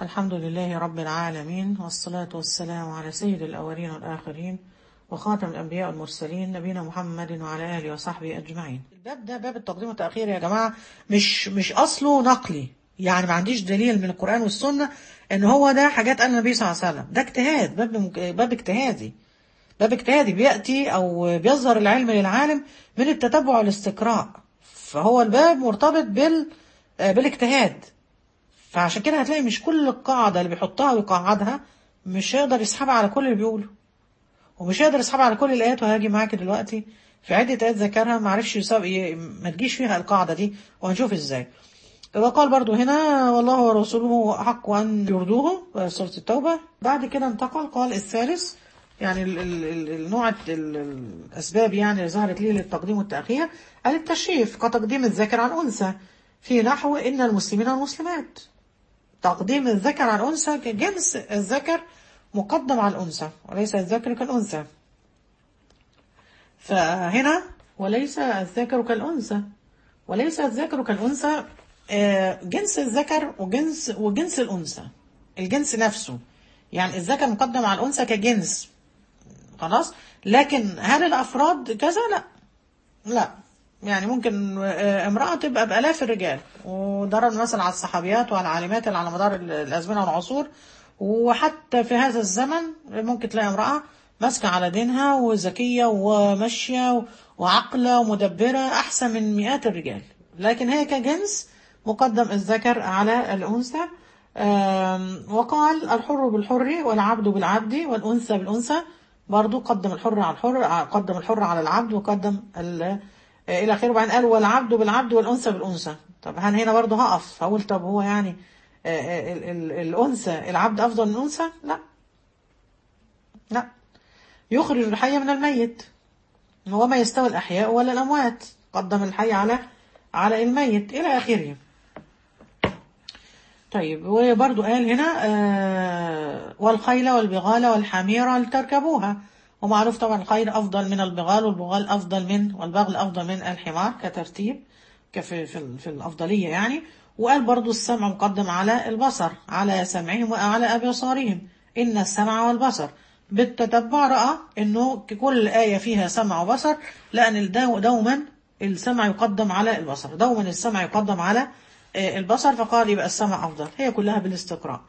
الحمد لله رب العالمين والصلاة والسلام على سيد الأولين والآخرين وخاتم الأنبياء والمرسلين نبينا محمد وعلى آله وصحبه أجمعين الباب ده باب التقديم والتأخير يا جماعة مش مش أصله نقلي يعني ما عنديش دليل من القرآن والسنة إن هو ده حاجات قال النبي صلى الله عليه وسلم ده اجتهاد باب باب اجتهادي باب اجتهادي بيأتي أو بيظهر العلم للعالم من التتبع والاستقراء فهو الباب مرتبط بال بالاجتهاد فعشان كده هتلاقي مش كل القاعدة اللي بيحطها ويقعدها مش هيقدر يسحبها على كل اللي بيقوله ومش هيقدر يسحبها على كل الآيات وهاجي معاك دلوقتي في عدة آيات ذكرها ما عرفش يساب ما تجيش فيها القاعدة دي وهنشوف ازاي وقال برضو هنا والله ورسوله حق أن يرضوه سورة التوبة بعد كده انتقل قال الثالث يعني ال ال ال النوع ال الأسباب يعني اللي ظهرت ليه للتقديم والتأخير قال التشريف كتقديم الذكر عن أنثى في نحو إن المسلمين والمسلمات تقديم الذكر عن الأنثى كجنس الذكر مقدم على الأنثى وليس الذكر كالأنثى فهنا وليس الذكر كالأنثى وليس الذكر كالأنثى جنس الذكر وجنس وجنس الأنثى الجنس نفسه يعني الذكر مقدم على الأنثى كجنس خلاص لكن هل الأفراد كذا لا لا يعني ممكن امرأة تبقى بآلاف الرجال وضرب مثلا على الصحابيات وعلى العالمات اللي على مدار الأزمنة والعصور وحتى في هذا الزمن ممكن تلاقي امرأة ماسكة على دينها وذكية وماشية وعقلة ومدبرة أحسن من مئات الرجال لكن هي كجنس مقدم الذكر على الأنثى وقال الحر بالحر والعبد بالعبد والأنثى بالأنثى برضو قدم الحر على الحر قدم الحر على العبد وقدم الى اخره وبعدين قال والعبد بالعبد والانثى بالانثى طب هل هنا برضه هقف هقول طب هو يعني ال ال الانثى العبد افضل من الانثى لا لا يخرج الحي من الميت وما يستوي الاحياء ولا الاموات قدم الحي على على الميت الى اخره طيب وبرضه قال هنا آه والخيل والبغال والحمير لتركبوها ومعروف طبعا الخيل أفضل من البغال والبغال أفضل من والبغل أفضل من الحمار كترتيب كفي في, في الأفضلية يعني وقال برضو السمع مقدم على البصر على سمعهم وعلى أبصارهم إن السمع والبصر بالتتبع رأى إنه كل آية فيها سمع وبصر لأن دوما السمع يقدم على البصر دوما السمع يقدم على البصر فقال يبقى السمع أفضل هي كلها بالاستقراء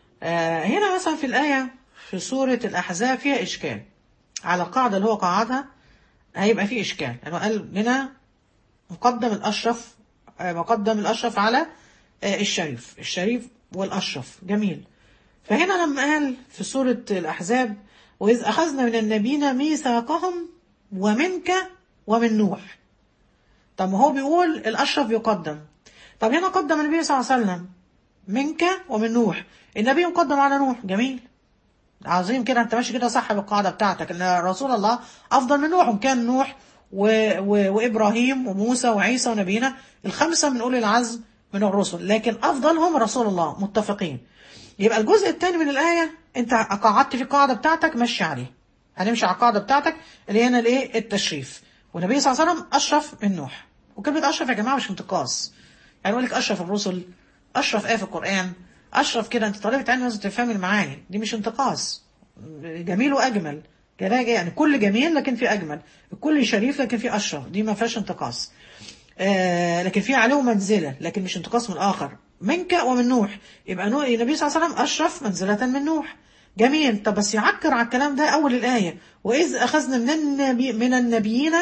هنا مثلا في الآية في سورة الأحزاب فيها إشكال على القاعدة اللي هو قاعدها هيبقى فيه إشكال لأنه يعني قال هنا مقدم الأشرف مقدم الأشرف على الشريف الشريف والأشرف جميل فهنا لما قال في سورة الأحزاب وإذ أخذنا من النبيين ميثاقهم ومنك ومن نوح طب ما هو بيقول الأشرف يقدم طب هنا قدم النبي صلى الله عليه وسلم منك ومن نوح النبي مقدم على نوح جميل عظيم كده انت ماشي كده صح بالقاعدة بتاعتك ان رسول الله افضل من نوح كان نوح و... و... وابراهيم وموسى وعيسى ونبينا الخمسة من اولي العزم من الرسل لكن افضلهم رسول الله متفقين يبقى الجزء الثاني من الآية انت قعدت في القاعدة بتاعتك مشي عليه هنمشي على القاعدة بتاعتك اللي هنا الايه التشريف والنبي صلى الله عليه وسلم اشرف من نوح وكلمة اشرف يا جماعة مش انتقاص يعني يقول لك اشرف الرسل اشرف ايه في القرآن اشرف كده انت طالبة علم لازم تفهم المعاني دي مش انتقاص جميل واجمل يعني كل جميل لكن في اجمل كل شريف لكن في اشرف دي ما فيهاش انتقاص آه لكن في عليه منزله لكن مش انتقاص من الاخر منك ومن نوح يبقى نوح النبي صلى الله عليه وسلم اشرف منزله من نوح جميل طب بس يعكر على الكلام ده اول الايه واذ اخذنا من النبي من النبيين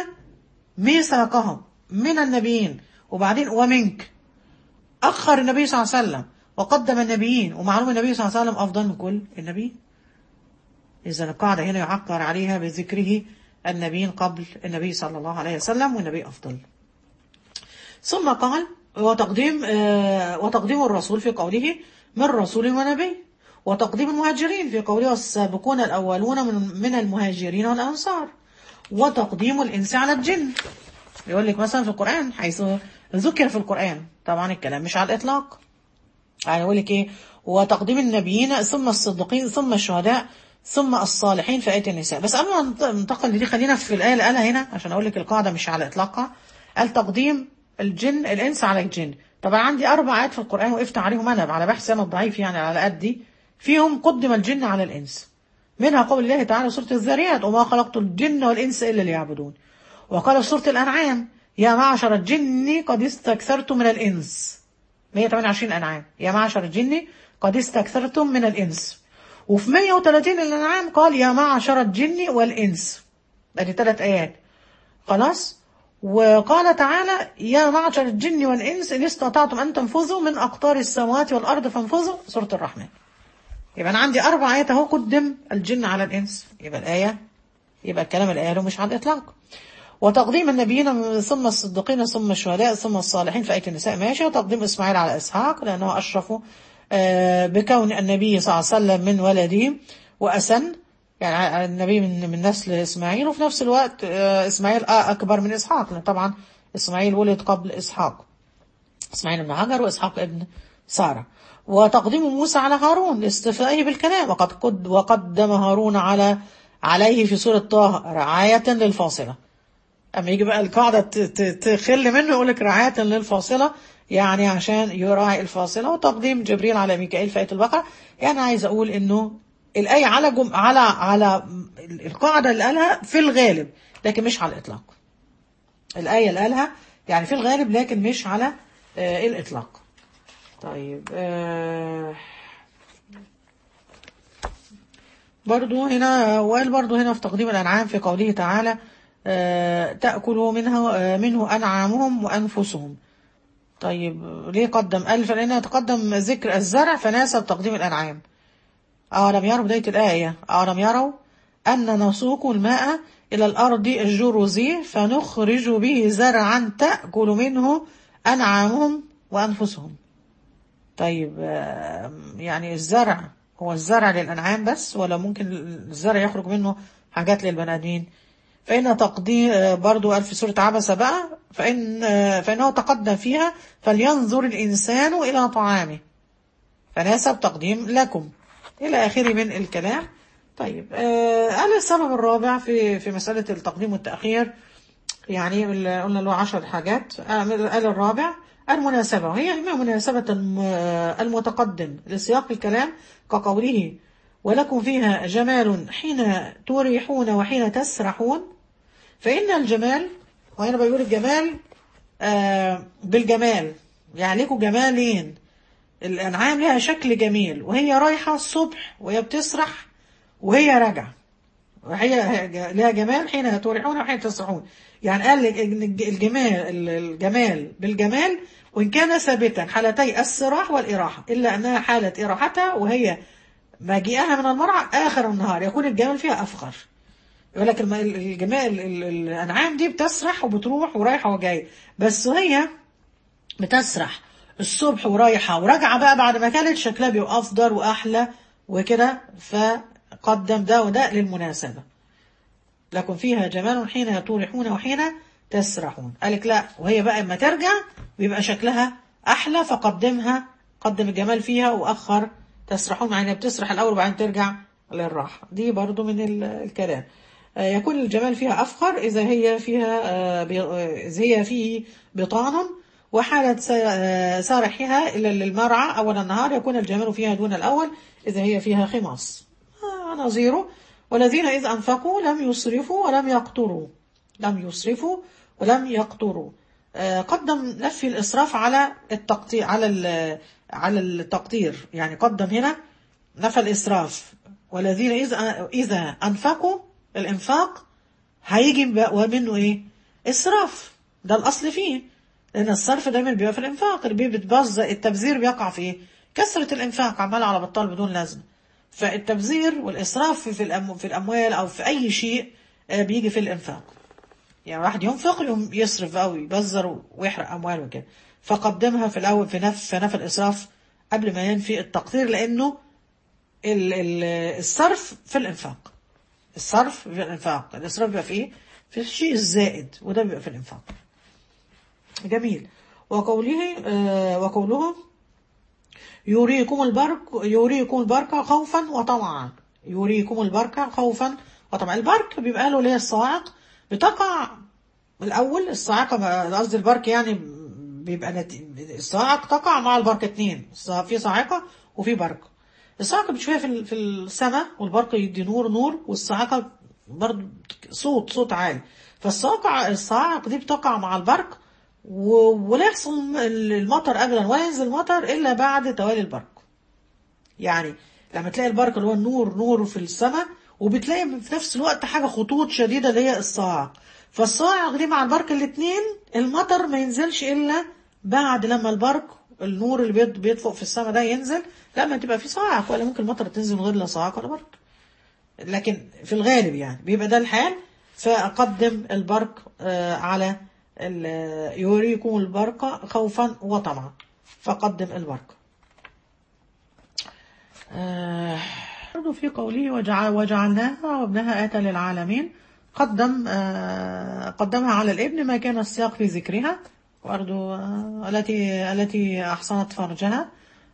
ميثاقهم من النبيين وبعدين ومنك اخر النبي صلى الله عليه وسلم وقدم النبيين ومعلوم النبي صلى الله عليه وسلم أفضل من كل النبيين إذا القاعدة هنا يعقر عليها بذكره النبيين قبل النبي صلى الله عليه وسلم والنبي أفضل ثم قال وتقديم آه وتقديم الرسول في قوله من رسول ونبي وتقديم المهاجرين في قوله والسابقون الأولون من, من المهاجرين والأنصار وتقديم الإنس على الجن يقول لك مثلا في القرآن حيث ذكر في القرآن طبعا الكلام مش على الإطلاق يعني يقول لك ايه وتقديم النبيين ثم الصديقين ثم الشهداء ثم الصالحين في آية النساء بس قبل ما ننتقل لدي خلينا في الآية اللي قالها هنا عشان أقول لك القاعدة مش على إطلاقها قال تقديم الجن الإنس على الجن طبعا عندي أربع آيات في القرآن وقفت عليهم أنا على بحث أنا الضعيف يعني على قدي فيهم قدم الجن على الإنس منها قول الله تعالى سورة الذاريات وما خلقت الجن والإنس إلا ليعبدون وقال في سورة الأنعام يا معشر الجن قد استكثرتم من الإنس 128 أنعام يا معشر الجن قد استكثرتم من الإنس وفي 130 الأنعام قال يا معشر الجن والإنس ادي ثلاث آيات خلاص وقال تعالى يا معشر الجن والإنس إن استطعتم أن تنفذوا من أقطار السماوات والأرض فانفذوا سورة الرحمن يبقى أنا عندي أربع آيات أهو قدم الجن على الإنس يبقى الآية يبقى الكلام الآية له مش على الإطلاق وتقديم النبيين ثم الصديقين ثم الشهداء ثم الصالحين في آية النساء ماشي وتقديم إسماعيل على إسحاق لأنه أشرف بكون النبي صلى الله عليه وسلم من ولده وأسن يعني النبي من من نسل إسماعيل وفي نفس الوقت إسماعيل أكبر من إسحاق لأن طبعا إسماعيل ولد قبل إسحاق إسماعيل بن هاجر وإسحاق ابن سارة وتقديم موسى على هارون لاستفائه بالكلام وقد قد وقدم هارون على عليه في سورة طه رعاية للفاصلة أما يجي بقى القاعدة تخل منه يقول لك رعاية للفاصلة يعني عشان يراعي الفاصلة وتقديم جبريل على ميكائيل في آية البقرة يعني عايز أقول إنه الآية على جم على على القاعدة اللي قالها في الغالب لكن مش على الإطلاق الآية اللي قالها يعني في الغالب لكن مش على آه الإطلاق طيب آه برضو هنا وقال برضو هنا في تقديم الأنعام في قوله تعالى آه تأكل منها منه أنعامهم وأنفسهم طيب ليه قدم ألف لأنه تقدم ذكر الزرع فناسب تقديم الأنعام أولم يروا بداية الآية أولم يروا أن نسوق الماء إلى الأرض الجرزي فنخرج به زرعا تأكل منه أنعامهم وأنفسهم طيب يعني الزرع هو الزرع للأنعام بس ولا ممكن الزرع يخرج منه حاجات للبني آدمين فإن تقديم برضو قال في سورة عبسة بقى فإن فإنه تقدم فيها فلينظر الإنسان إلى طعامه فناسب تقديم لكم إلى آخره من الكلام طيب قال السبب الرابع في في مسألة التقديم والتأخير يعني قلنا له عشر حاجات قال الرابع المناسبة وهي إما مناسبة المتقدم لسياق الكلام كقوله ولكم فيها جمال حين تريحون وحين تسرحون فإن الجمال وهنا بيقول الجمال آه بالجمال يعني لكم جمالين الأنعام لها شكل جميل وهي رايحة الصبح وهي بتسرح وهي راجعة وهي لها جمال حين تريحون وحين تسرحون يعني قال الجمال الجمال بالجمال وإن كان ثابتا حالتي السراح والإراحة إلا أنها حالة إراحتها وهي مجيئها من المرعى آخر النهار يكون الجمال فيها أفخر يقول لك الجمال الأنعام دي بتسرح وبتروح ورايحة وجاية بس هي بتسرح الصبح ورايحة وراجعة بقى بعد ما كانت شكلها بيبقى أفضل وأحلى وكده فقدم ده وده للمناسبة لكن فيها جمال حين تورحون وحين تسرحون قالك لا وهي بقى اما ترجع بيبقى شكلها أحلى فقدمها قدم الجمال فيها وأخر تسرحون مع انها بتسرح الأول وبعدين ترجع للراحة دي برضو من الكلام يكون الجمال فيها أفخر إذا هي فيها إذا هي فيه بطان وحالة سارحها إلى المرعى أول النهار يكون الجمال فيها دون الأول إذا هي فيها خماص نظيره والذين إذ أنفقوا لم يسرفوا ولم يقتروا لم يسرفوا ولم يقتروا قدم نفي الإسراف على التقطير على على التقطير يعني قدم هنا نفى الإسراف والذين إذا إذا أنفقوا الإنفاق هيجي منه إيه؟ إسراف ده الأصل فيه لأن الصرف دايما بيبقى في الإنفاق اللي بيتبذر التبذير بيقع في إيه؟ كثرة الإنفاق عمال على بطال بدون لازمة فالتبذير والإسراف في الأم في الأموال أو في أي شيء بيجي في الإنفاق يعني واحد ينفق يوم يصرف أو يبذر ويحرق أموال وكده فقدمها في الأول في نفس في نفي الإسراف قبل ما ينفي التقدير لأنه ال ال الصرف في الإنفاق الصرف في الإنفاق الإسراف بيبقى في إيه؟ في الشيء الزائد وده بيبقى في الإنفاق جميل وقوله آه وقوله يريكم البرك يريكم البركة خوفا وطمعا يريكم البركة خوفا وطمعا البرك بيبقى له ليه الصواعق بتقع الأول الصاعقة قصدي البرك يعني بيبقى نت... الصاعق تقع مع البرق اتنين الصا- في صاعقة وفي برق الصاعقة بتشوفها في ال- في السماء والبرق يدي نور نور والصاعقة برضه صوت صوت عالي فالصاعقة الصاعق دي بتقع مع البرق و... ولا يحصل المطر ابدا ولا ينزل المطر الا بعد توالي البرق يعني لما تلاقي البرق اللي هو النور نور في السماء وبتلاقي في نفس الوقت حاجة خطوط شديدة اللي هي الصاعق فالصاعق دي مع البرق الاتنين المطر ما ينزلش إلا بعد لما البرق النور اللي بيط- بيطفق في السماء ده ينزل لما تبقى في صاعق ولا ممكن المطر تنزل من غير لا صاعق ولا برق لكن في الغالب يعني بيبقى ده الحال فأقدم البرق آه، على ال- يريكم البرق خوفا وطمعا فقدم البرق آه، برضو في قوله وجع وجعلناها وابنها آية للعالمين قدم آه، قدمها على الابن ما كان السياق في ذكرها برضو آه، التي التي أحصنت فرجها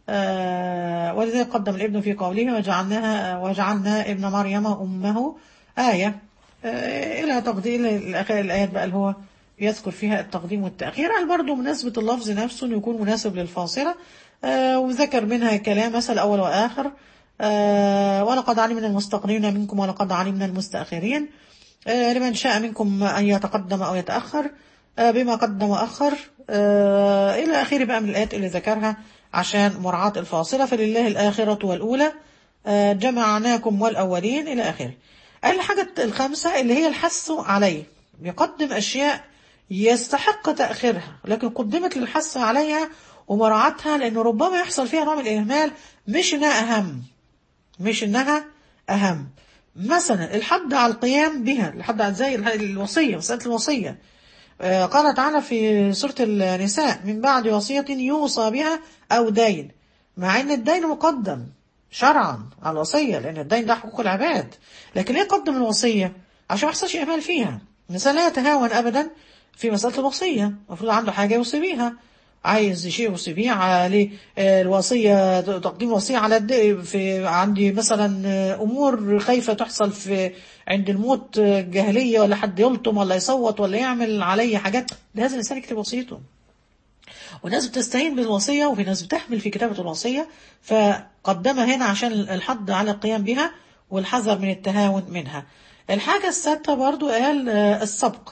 آه، ولذلك قدم الابن في قوله وجعلناها وجعلنا ابن مريم أمه آية آه، إلى تقديم الآخر الآيات بقى اللي هو يذكر فيها التقديم والتأخير قال برضو مناسبة اللفظ نفسه إنه يكون مناسب للفاصلة آه، وذكر منها كلام مثل أول وآخر آه، ولقد علمنا المستقدمين منكم ولقد علمنا المستأخرين آه، لمن شاء منكم أن يتقدم أو يتأخر آه، بما قدم وأخر آه، إلى آخره بقى من الآيات اللي ذكرها عشان مراعاة الفاصلة فلله الآخرة والأولى آه، جمعناكم والأولين إلى آخره الحاجة الخامسة اللي هي الحث عليه بيقدم أشياء يستحق تأخيرها لكن قدمت للحث عليها ومراعاتها لأنه ربما يحصل فيها نوع من الإهمال مش إنها أهم مش إنها أهم مثلا الحد على القيام بها الحد على زي الوصية مسألة الوصية آه، قال تعالى في سورة النساء من بعد وصية يوصى بها أو دين مع أن الدين مقدم شرعا على الوصية لأن الدين ده حقوق العباد لكن ليه قدم الوصية عشان ما يحصلش إهمال فيها الإنسان لا يتهاون أبدا في مسألة الوصية المفروض عنده حاجة يوصي بيها عايز شيء يوصي بيه عليه آه، الوصية تقديم وصية على الد- في عندي مثلا آه، أمور خايفة تحصل في عند الموت آه، جاهلية ولا حد يلطم ولا يصوت ولا يعمل علي حاجات لازم الإنسان يكتب وصيته وناس بتستعين بالوصية وفي ناس بتحمل في كتابة الوصية فقدمها هنا عشان الحض على القيام بها والحذر من التهاون منها الحاجة السادسة برضو قال آه، السبق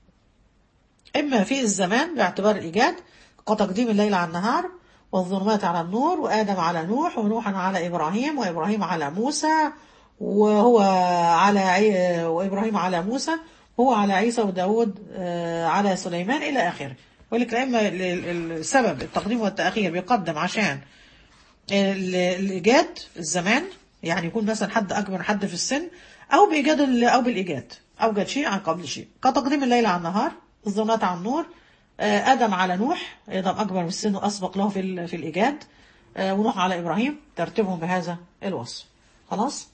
إما في الزمان باعتبار الإيجاد كتقديم الليل على النهار والظلمات على النور وآدم على نوح ونوحا على إبراهيم وإبراهيم على موسى وهو على عي... وإبراهيم على موسى هو على عيسى وداود آه، على سليمان إلى آخره ولك الأئمة ال- ال- السبب التقديم والتأخير بيقدم عشان ال- الإيجاد الزمان يعني يكون مثلا حد أكبر من حد في السن أو بإيجاد ال- أو بالإيجاد أوجد شيء عن قبل شيء كتقديم الليل على النهار الظلمات على النور آه، آدم على نوح آدم أكبر من السن وأسبق له في ال- في الإيجاد آه، ونوح على إبراهيم ترتيبهم بهذا الوصف خلاص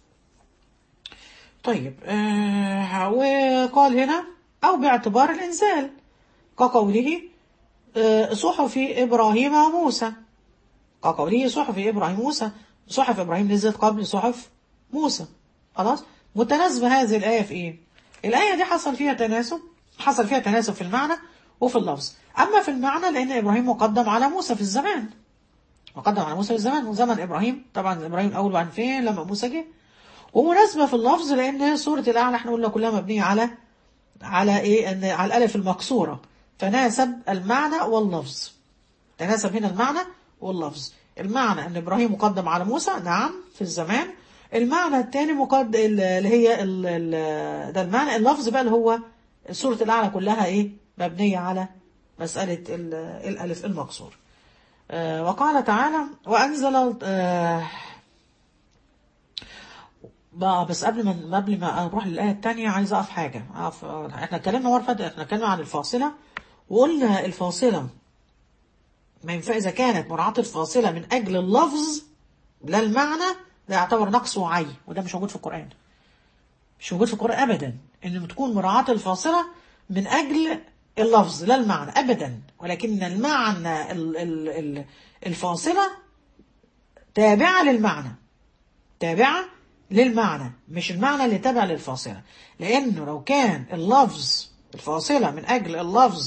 طيب آه وقال هنا أو باعتبار الإنزال كقوله آه، صحف إبراهيم وموسى كقوله صحف إبراهيم موسى صحف إبراهيم نزلت قبل صحف موسى خلاص متناسبة هذه الآية في إيه الآية دي حصل فيها تناسب حصل فيها تناسب في المعنى وفي اللفظ أما في المعنى لأن إبراهيم مقدم على موسى في الزمان مقدم على موسى في الزمان وزمن إبراهيم طبعا إبراهيم الأول وبعد فين لما موسى جه ومناسبة في اللفظ لأن سورة الأعلى احنا قلنا كلها مبنية على على إيه أن على الألف المكسورة فناسب المعنى واللفظ تناسب هنا المعنى واللفظ المعنى أن إبراهيم مقدم على موسى نعم في الزمان المعنى الثاني مقدم اللي هي ال- ال- ده المعنى اللفظ بقى اللي هو سورة الأعلى كلها إيه مبنية على مسألة ال- الألف المكسور آه، وقال تعالى وأنزل آه، بقى بس قبل ما قبل ما اروح للايه الثانيه عايز اقف حاجه أقف احنا اتكلمنا مره فاتت احنا اتكلمنا عن الفاصله وقلنا الفاصله ما ينفع اذا كانت مراعاه الفاصله من اجل اللفظ لا المعنى ده يعتبر نقص وعي وده مش موجود في القران مش موجود في القران ابدا ان تكون مراعاه الفاصله من اجل اللفظ لا المعنى ابدا ولكن المعنى ال- ال- ال- الفاصله تابعه للمعنى تابعة للمعنى مش المعنى اللي تابع للفاصلة لأنه لو كان اللفظ الفاصلة من أجل اللفظ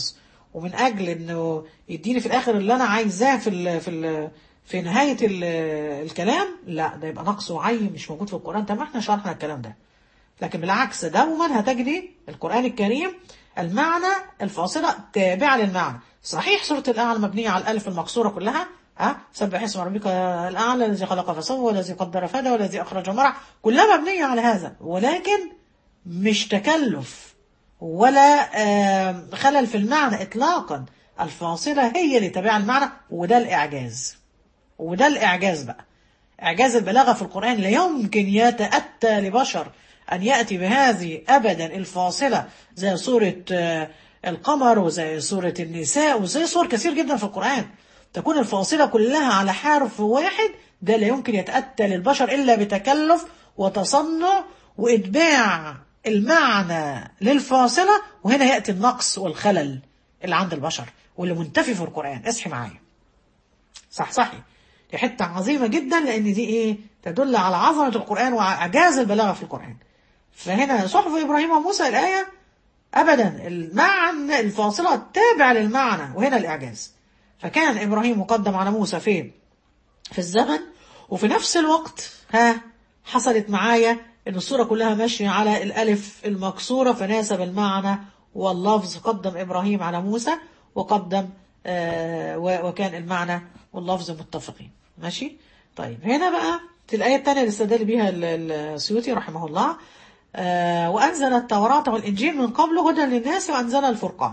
ومن اجل انه يديني في الاخر اللي انا عايزاه في ال في ال في نهايه ال الكلام لا ده يبقى نقص وعي مش موجود في القران طب ما احنا شرحنا الكلام ده لكن بالعكس دوما هتجدي القران الكريم المعنى الفاصله تابعه للمعنى صحيح سوره الاعلى مبنيه على الالف المكسوره كلها ها سبح اسم ربك الاعلى الذي خلق فسوى والذي قدر فدى والذي اخرج مرع كلها مبنيه على هذا ولكن مش تكلف ولا آه، خلل في المعنى اطلاقا الفاصله هي اللي تابعه المعنى وده الاعجاز وده الاعجاز بقى اعجاز البلاغه في القران لا يمكن يتاتى لبشر ان ياتي بهذه ابدا الفاصله زي سوره آه، القمر وزي سوره النساء وزي سور كثير جدا في القران تكون الفاصله كلها على حرف واحد ده لا يمكن يتاتى للبشر الا بتكلف وتصنع واتباع المعنى للفاصله وهنا ياتي النقص والخلل اللي عند البشر واللي منتفي في القران اصحي معايا صح صحي دي حته عظيمه جدا لان دي ايه تدل على عظمه القران واعجاز البلاغه في القران فهنا صحف ابراهيم وموسى الايه ابدا المعنى الفاصله التابع للمعنى وهنا الاعجاز فكان ابراهيم مقدم على موسى فين في الزمن وفي نفس الوقت ها حصلت معايا ان الصوره كلها ماشيه على الالف المكسوره فناسب المعنى واللفظ قدم ابراهيم على موسى وقدم آه و- وكان المعنى واللفظ متفقين ماشي طيب هنا بقى في الايه الثانيه اللي استدل بها ال- ال- السيوطي رحمه الله آه وانزل التوراه والانجيل من قبل هدى للناس وانزل الفرقان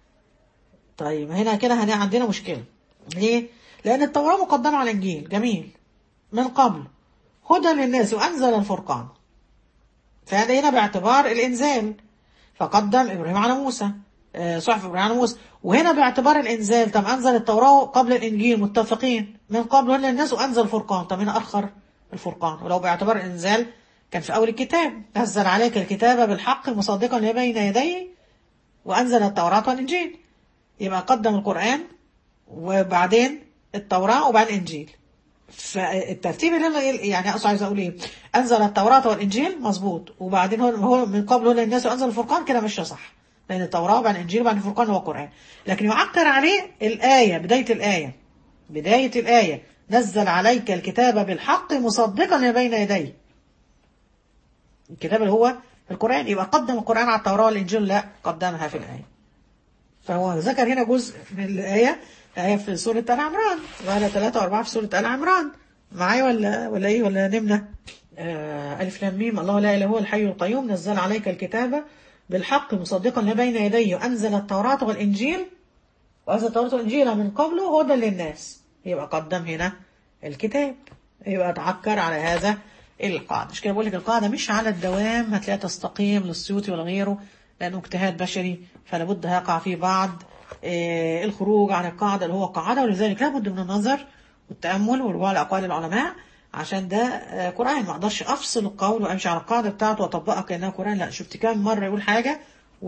طيب هنا كده هنا عندنا مشكله ليه لان التوراه مقدمه على الانجيل جميل من قبل هدى للناس وانزل الفرقان فهذا هنا باعتبار الانزال فقدم ابراهيم على موسى آه، صحف ابراهيم على موسى وهنا باعتبار الانزال طب انزل التوراه قبل الانجيل متفقين من قبل هدى للناس وانزل الفرقان طب هنا اخر الفرقان ولو باعتبار الانزال كان في اول الكتاب نزل عليك الكتاب بالحق مصدقا لما بين يديه وانزل التوراه والانجيل يبقى قدم القران وبعدين التوراه وبعدين الانجيل فالترتيب اللي انا يعني اقصد عايز اقول ايه انزل التوراه والانجيل مظبوط وبعدين هو هو من قبل هو للناس وانزل الفرقان كده ماشيه صح لان التوراه وبعدين الانجيل وبعدين الفرقان هو القران لكن يعكر عليه الايه بدايه الايه بدايه الايه نزل عليك الكتاب بالحق مصدقا لما بين يديه الكتاب اللي هو القران يبقى قدم القران على التوراه والانجيل لا قدمها في الايه فهو ذكر هنا جزء من الآية آية في سورة آل عمران وعلى ثلاثة وأربعة في سورة آل عمران معايا ولا ولا إيه ولا نمنا؟ آه ألف لام ميم الله لا إله إلا هو الحي القيوم نزل عليك الكتاب بالحق مصدقا لما بين يديه وأنزل التوراة والإنجيل وأنزل التوراة والإنجيل من قبله هدى للناس يبقى قدم هنا الكتاب يبقى تعكر على هذا القاعدة مش كده بقول لك القاعدة مش على الدوام هتلاقيها تستقيم للسيوطي ولا غيره لأنه اجتهاد بشري فلا بد هيقع فيه بعض آه، الخروج عن القاعدة اللي هو قاعدة ولذلك لابد من النظر والتأمل والرجوع لأقوال العلماء عشان ده آه، قرآن ما اقدرش افصل القول وامشي على القاعدة بتاعته واطبقها كأنها قرآن لا شفت كام مرة يقول حاجة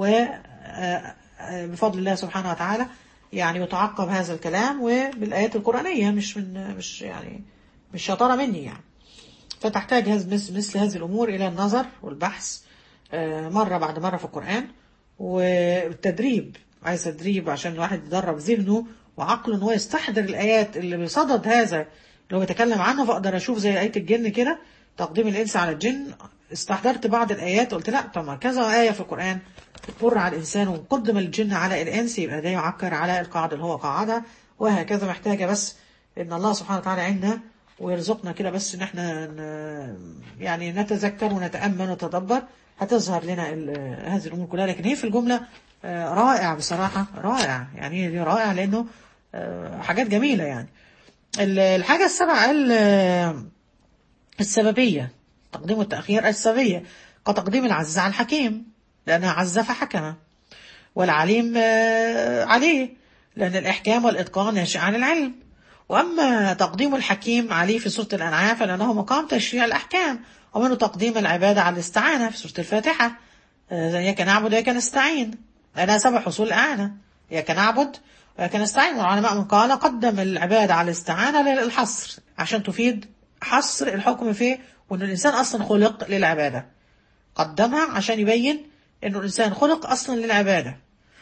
وبفضل الله سبحانه وتعالى يعني يتعقب هذا الكلام وبالآيات القرآنية مش من مش يعني مش شطارة مني يعني فتحتاج هذا مثل, مثل هذه الأمور إلى النظر والبحث آه، مرة بعد مرة في القرآن والتدريب عايز تدريب عشان الواحد يدرب ذهنه وعقله ان هو يستحضر الآيات اللي بصدد هذا اللي هو بيتكلم عنه فأقدر أشوف زي آية الجن كده تقديم الإنس على الجن استحضرت بعض الآيات قلت لا طب ما كذا آية في القرآن تمر على الإنسان وقدم الجن على الإنس يبقى ده يعكر على القاعدة اللي هو قاعدة وهكذا محتاجة بس إن الله سبحانه وتعالى عندنا ويرزقنا كده بس إن احنا ن- يعني نتذكر ونتأمل ونتدبر هتظهر لنا ال- هذه الأمور كلها لكن هي في الجملة آه، رائع بصراحة رائع يعني هي دي رائع لأنه آه، حاجات جميلة يعني ال- الحاجة السبعة قال آه، السببية تقديم التأخير السببية كتقديم العزيز على الحكيم لأنها عز فحكم والعليم آه، عليه لأن الإحكام والإتقان ناشئ عن العلم وأما تقديم الحكيم عليه في سورة الأنعام فلأنه مقام تشريع الأحكام ومنه تقديم العبادة على الاستعانة في سورة الفاتحة آه، زي إياك نعبد وإياك نستعين لأنها سبب حصول الإعانة إياك نعبد وإياك نستعين والعلماء من قال قدم العبادة على الاستعانة للحصر عشان تفيد حصر الحكم فيه وأن الإنسان أصلا خلق للعبادة قدمها عشان يبين أنه الإنسان خلق أصلا للعبادة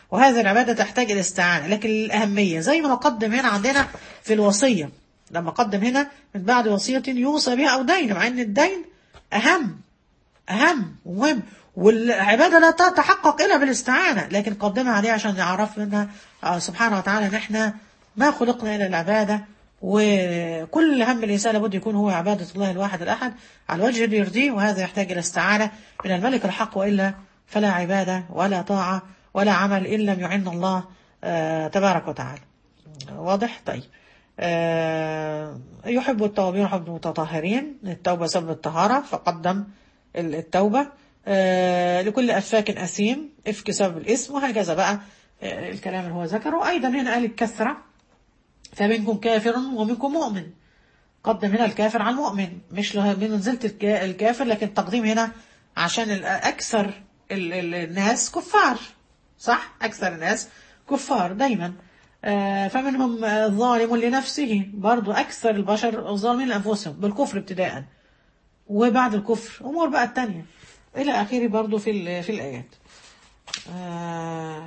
وهذه العبادة تحتاج إلى استعانة لكن الأهمية زي ما نقدم هنا عندنا في الوصية لما قدم هنا من بعد وصية يوصى بها أو دين مع أن الدين أهم أهم ومهم والعبادة لا تتحقق إلا بالاستعانة لكن قدمها عليه عشان نعرف منها آه، سبحانه وتعالى نحن ما خلقنا إلى العبادة وكل هم الإنسان لابد يكون هو عبادة الله الواحد الأحد على الوجه اللي يرضيه وهذا يحتاج إلى استعانة من الملك الحق وإلا فلا عبادة ولا طاعة ولا عمل إن لم يعن الله آه، تبارك وتعالى واضح طيب آه، يحب التوابين ويحب المتطهرين التوبة سبب الطهارة فقدم ال- التوبة آه، لكل أفاك أثيم إفك سبب الاسم وهكذا بقى آه، الكلام اللي هو ذكره أيضا هنا قال الكثرة فمنكم كافر ومنكم مؤمن قدم هنا الكافر على المؤمن مش له- من منزلة الك- الكافر لكن التقديم هنا عشان ال- أكثر ال- ال- الناس كفار صح أكثر الناس كفار دايما آه، فمنهم آه، ظالم لنفسه برضو أكثر البشر ظالمين لأنفسهم بالكفر ابتداء وبعد الكفر أمور بقى التانية إلى آخره برضو في ال- في الآيات آه،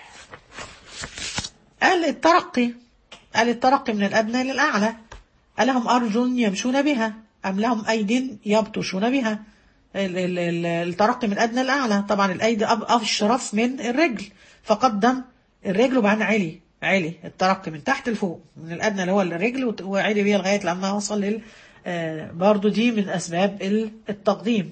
قال الترقي قال الترقي من الأدنى للأعلى ألهم أرجل يمشون بها أم لهم أيد يبطشون بها ال- ال- ال- الترقي من الأدنى للأعلى طبعا الأيدي أب- أشرف من الرجل فقدم الرجل وبعدين علي علي الترقي من تحت لفوق من الأدنى اللي هو الرجل وت- وعلي بيه لغاية لما وصل لل آه، برضو دي من أسباب ال- التقديم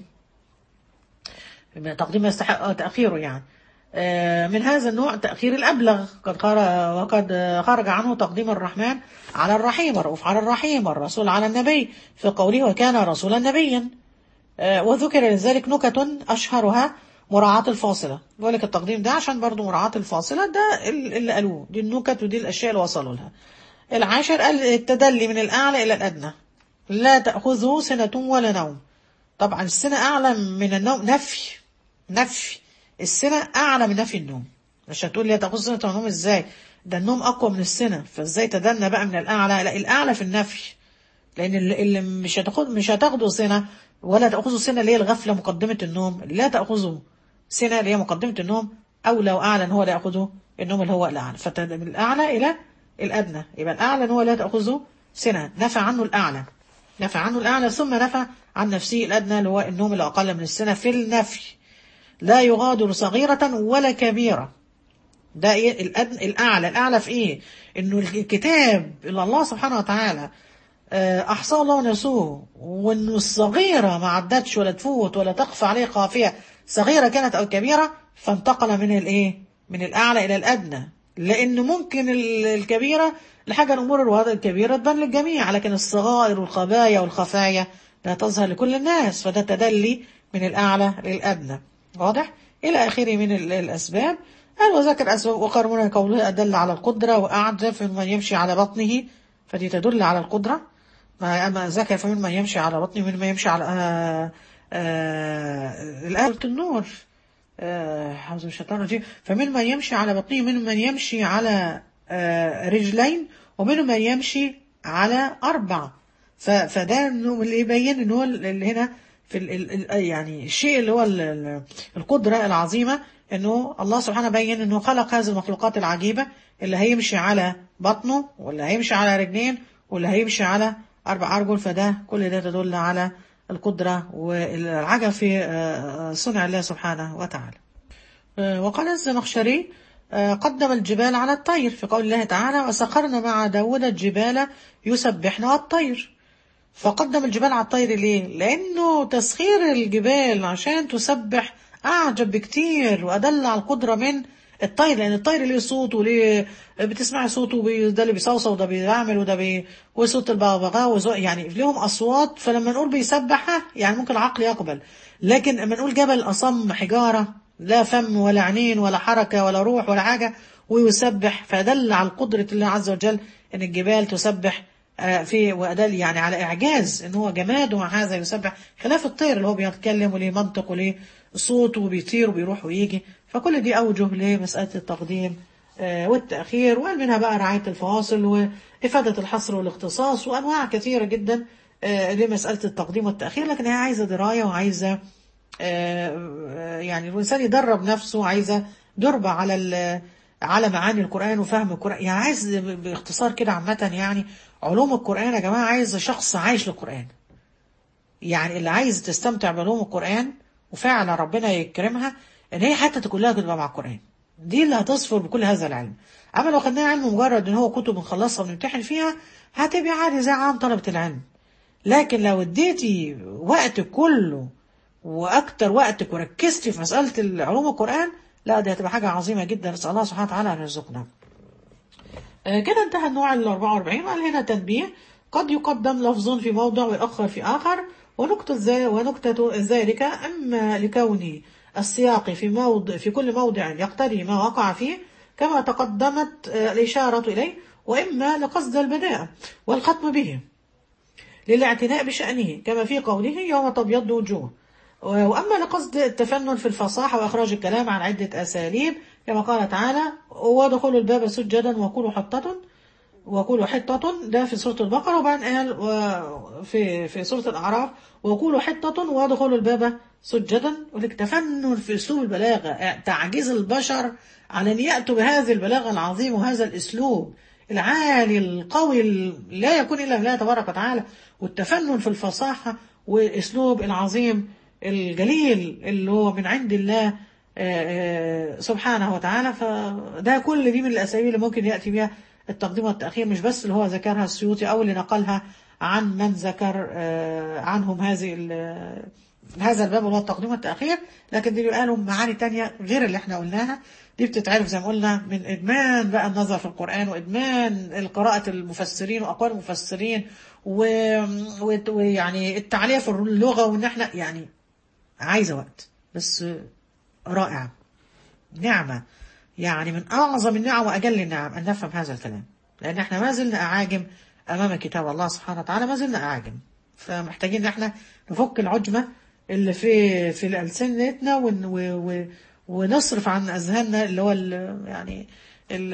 تقديم يستحق تأخيره يعني آه، من هذا النوع تأخير الأبلغ قد خر- وقد آه، خرج عنه تقديم الرحمن على الرحيم الرؤوف على الرحيم الرسول على النبي في قوله وكان رسولا نبيا آه، وذكر لذلك نكت أشهرها مراعاة الفاصلة بقول لك التقديم ده عشان برضو مراعاة الفاصلة ده ال- اللي قالوه دي النكت ودي الأشياء اللي وصلوا لها العاشر قال التدلي من الأعلى إلى الأدنى لا تأخذه سنة ولا نوم طبعا السنة أعلى من النوم نفي نفي السنة أعلى من نفي النوم مش هتقول لي تأخذ سنة ونوم إزاي ده النوم أقوى من السنة فإزاي تدنى بقى من الأعلى لا الأعلى في النفي لأن اللي اللي مش هتاخد مش هتاخده سنة ولا تأخذه سنة اللي هي الغفلة مقدمة النوم لا تأخذه سنة اللي هي مقدمة النوم أو لو أعلى هو لا يأخذه النوم اللي هو الأعلى فمن الأعلى إلى الأدنى يبقى الأعلى هو لا تأخذه سنة نفى عنه الأعلى نفى عنه الأعلى ثم نفى عن نفسه الأدنى اللي هو النوم اللي أقل من السنة في النفي لا يغادر صغيرة ولا كبيرة ده إيه الأدنى الأعلى الأعلى في إيه إنه الكتاب اللي الله سبحانه وتعالى آه، أحصاه الله ونسوه وإنه الصغيرة ما عدتش ولا تفوت ولا تخفى عليه خافية صغيرة كانت أو كبيرة فانتقل من الإيه من الأعلى إلى الأدنى لأن ممكن ال- الكبيرة لحاجة الأمور الوضع الكبيرة تبان للجميع لكن الصغائر والخبايا والخفايا لا تظهر لكل الناس فده تدلي من الأعلى للأدنى واضح؟ إلى آخره من ال- الأسباب قال وذكر أسباب أخرى من قوله أدل على القدرة وأعجب من يمشي على بطنه فدي تدل على القدرة ما أما ذكر فمن من يمشي على بطنه ومن ما يمشي على آه آه الآية النور آه، حوز الشيطان الرجيم فمن من يمشي على بطنه ومن من يمشي على آه، رجلين ومن من يمشي على أربع ف- فده انه اللي يبين ان هو اللي هنا في ال ال ال- يعني الشيء اللي هو ال- ال- القدرة العظيمة انه الله سبحانه بين انه خلق هذه المخلوقات العجيبة اللي هيمشي على بطنه واللي هيمشي على رجلين واللي هيمشي على أربع أرجل فده كل ده تدل على القدرة والعجب في آه، صنع الله سبحانه وتعالى آه، وقال الزمخشري آه، قدم الجبال على الطير في قول الله تعالى وسخرنا مع داود الجبال يسبحن والطير فقدم الجبال على الطير ليه؟ لأنه تسخير الجبال عشان تسبح أعجب بكتير وأدل على القدرة من الطير لأن الطير ليه صوت وليه بتسمعي صوته بي- ده اللي بيصوصو وده بيعمل وده بي وصوت البغبغاء وزو- يعني ليهم أصوات فلما نقول بيسبحها يعني ممكن العقل يقبل لكن لما نقول جبل أصم حجارة لا فم ولا عينين ولا حركة ولا روح ولا حاجة ويسبح فدل على قدرة الله عز وجل أن الجبال تسبح آه، في وأدل يعني على إعجاز إن هو جماد ومع هذا يسبح خلاف الطير اللي هو بيتكلم وليه منطق وليه صوت وبيطير وبيروح ويجي فكل دي أوجه لمسألة التقديم آه، والتأخير وقال منها بقى رعاية الفواصل وإفادة الحصر والاختصاص وأنواع كثيرة جدا آه، لمسألة التقديم والتأخير لكن هي عايزة دراية وعايزة آه، يعني الإنسان يدرب نفسه عايزة دربة على ال- على معاني القرآن وفهم القرآن يعني عايز ب- باختصار كده عامة يعني علوم القرآن يا جماعة عايز شخص عايش للقرآن يعني اللي عايز تستمتع بعلوم القرآن وفعلا ربنا يكرمها ان هي حتى كلها تبقى مع القرآن دي اللي هتصفر بكل هذا العلم اما لو خدناها علم مجرد ان هو كتب بنخلصها وبنمتحن فيها هتبقى عادي زي عام طلبة العلم لكن لو اديتي وقت كله واكتر وقتك وركزتي في مسألة علوم القرآن لا دي هتبقى حاجة عظيمة جدا نسأل الله سبحانه وتعالى ان يرزقنا آه، كده انتهى النوع ال 44 وقال هنا تنبيه قد يقدم لفظ في موضع ويؤخر في آخر ونكتة ذا- ونكتة ذلك أما لكون السياق في موضع في كل موضع يقتضي ما وقع فيه كما تقدمت آه، الإشارة إليه وإما لقصد البداء والختم به للاعتناء بشأنه كما في قوله يوم تبيض وجوه وأما لقصد التفنن في الفصاحة وإخراج الكلام عن عدة أساليب كما قال تعالى وادخلوا الباب سجدا وقولوا حطة وقولوا حطة ده في سورة البقرة وبعدين قال و- في في سورة الأعراف وقولوا حطة وادخلوا الباب سجدا ولك تفنن في أسلوب البلاغة تعجيز البشر على أن يأتوا بهذه البلاغة العظيم وهذا الأسلوب العالي القوي ال- لا يكون إلا بالله تبارك وتعالى والتفنن في الفصاحة والأسلوب العظيم الجليل اللي هو من عند الله آه، آه، سبحانه وتعالى فده كل دي من الأساليب اللي ممكن يأتي بها التقديم والتأخير مش بس اللي هو ذكرها السيوطي أو اللي نقلها عن من ذكر آه، عنهم هذه ال- هذا الباب اللي هو التقديم والتأخير لكن دي قالوا معاني تانية غير اللي احنا قلناها دي بتتعرف زي ما قلنا من إدمان بقى النظر في القرآن وإدمان قراءة المفسرين وأقوال المفسرين و- و- ويعني التعلية في اللغة وإن احنا يعني عايزة وقت بس رائع نعمة يعني من أعظم النعم وأجل النعم أن نفهم هذا الكلام لأن احنا ما زلنا أعاجم أمام كتاب الله سبحانه وتعالى ما زلنا أعاجم فمحتاجين ان احنا نفك العجمة اللي في في ألسنتنا ون و و ونصرف عن أذهاننا اللي هو ال يعني ال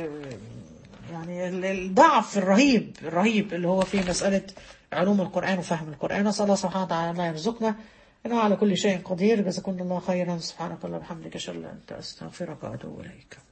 يعني ال- الضعف الرهيب الرهيب اللي هو في مسألة علوم القرآن وفهم القرآن نسأل الله سبحانه وتعالى الله يرزقنا إنه على كل شيء قدير جزاكم الله خيرا سبحانك اللهم وبحمدك أشهد أن لا إله إلا أنت أستغفرك وأتوب إليك